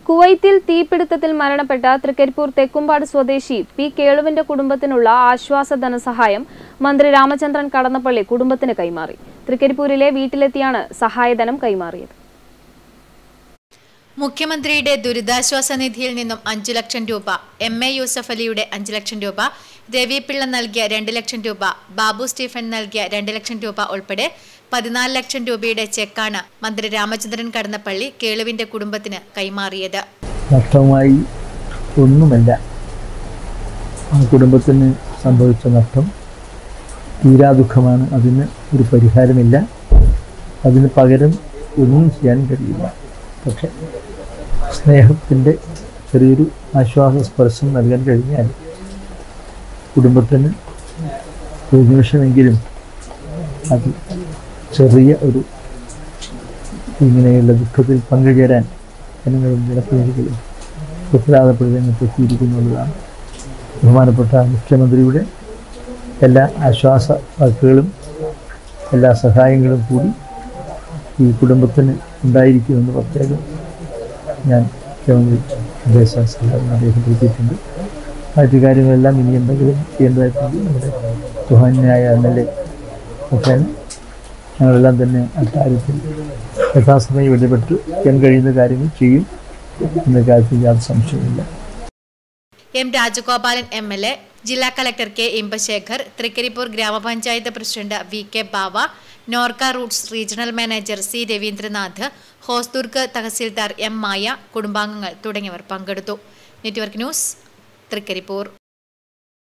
കുവൈത്തിൽ തീപിടുത്തത്തിൽ മരണപ്പെട്ട തൃക്കരിപ്പൂർ തെക്കുംപാട് സ്വദേശി പി കേളുവിന്റെ കുടുംബത്തിനുള്ള ആശ്വാസ ധനസഹായം മന്ത്രി രാമചന്ദ്രൻ കടന്നപ്പള്ളി കുടുംബത്തിന് കൈമാറി തൃക്കരിപ്പൂരിലെ വീട്ടിലെത്തിയാണ് സഹായധനം കൈമാറിയത് മുഖ്യമന്ത്രിയുടെ ദുരിതാശ്വാസ നിധിയിൽ നിന്നും അഞ്ചു ലക്ഷം രൂപ എം എ യൂസഫ് അലിയുടെ അഞ്ചു ലക്ഷം രൂപ രവി പിള്ള നൽകിയ രണ്ട് ലക്ഷം രൂപ ബാബു സ്റ്റീഫൻ നൽകിയ രണ്ട് ലക്ഷം രൂപ ഉൾപ്പെടെ പതിനാല് ലക്ഷം രൂപയുടെ ചെക്കാണ് മന്ത്രി രാമചന്ദ്രൻ കടന്നപ്പള്ളി കേളുവിന്റെ കുടുംബത്തിന് കൈമാറിയത് നഷ്ടമായി ഒന്നുമല്ല ആ കുടുംബത്തിന് സംഭവിച്ച നഷ്ടം തീരാ ദുഃഖമാണ് അതിന് ഒരു പരിഹാരമില്ല അതിന് പകരം ഒന്നും ചെയ്യാൻ കഴിയില്ല പക്ഷെ സ്നേഹത്തിൻ്റെ ചെറിയൊരു ആശ്വാസ സ്പർശം നൽകാൻ കഴിഞ്ഞാൽ കുടുംബത്തിന് ഒരു നിമിഷമെങ്കിലും അത് ചെറിയ ഒരു ഇങ്ങനെയുള്ള ദുഃഖത്തിൽ പങ്കുചേരാൻ ജനങ്ങളും ജനപ്രതിനിധികളും ഉത്തരവാദപ്പെടുന്നതിനെ എത്തിയിരിക്കുന്നുള്ളതാണ് ബഹുമാനപ്പെട്ട മുഖ്യമന്ത്രിയുടെ എല്ലാ ആശ്വാസ വാക്കുകളും എല്ലാ സഹായങ്ങളും കൂടി ഈ കുടുംബത്തിന് ഉണ്ടായിരിക്കുമെന്ന് പ്രത്യേകം ഞാൻ മുഖ്യമന്ത്രി നിർദ്ദേശാനുസരണം രേഖപ്പെടുത്തിയിട്ടുണ്ട് മറ്റു കാര്യങ്ങളെല്ലാം ഇനി എന്തെങ്കിലും ചെയ്യേണ്ടതായിട്ടുണ്ട് നമ്മുടെ സുഹാന്യായ എം എൽ എ മുഖേന ഞങ്ങളെല്ലാം തന്നെ അക്കാര്യത്തിൽ യഥാസമയം ഇടപെട്ട് ചെയ്യാൻ കഴിയുന്ന കാര്യങ്ങൾ ചെയ്യും എന്ന കാര്യത്തിൽ യാതൊരു സംശയമില്ല M Rajagopalan M L A ജില്ലാ കളക്ടർ കെ ഇമ്പശേഖർ തൃക്കരിപ്പൂർ ഗ്രാമപഞ്ചായത്ത് president V K Bava Norka roots regional manager C Ravindranath Hosdurg tahsildar M Maya കുടുംബാംഗങ്ങൾ തുടങ്ങിയവർ പങ്കെടുത്തു നെറ്റ്വർക്ക് ന്യൂസ് തൃക്കരിപ്പൂർ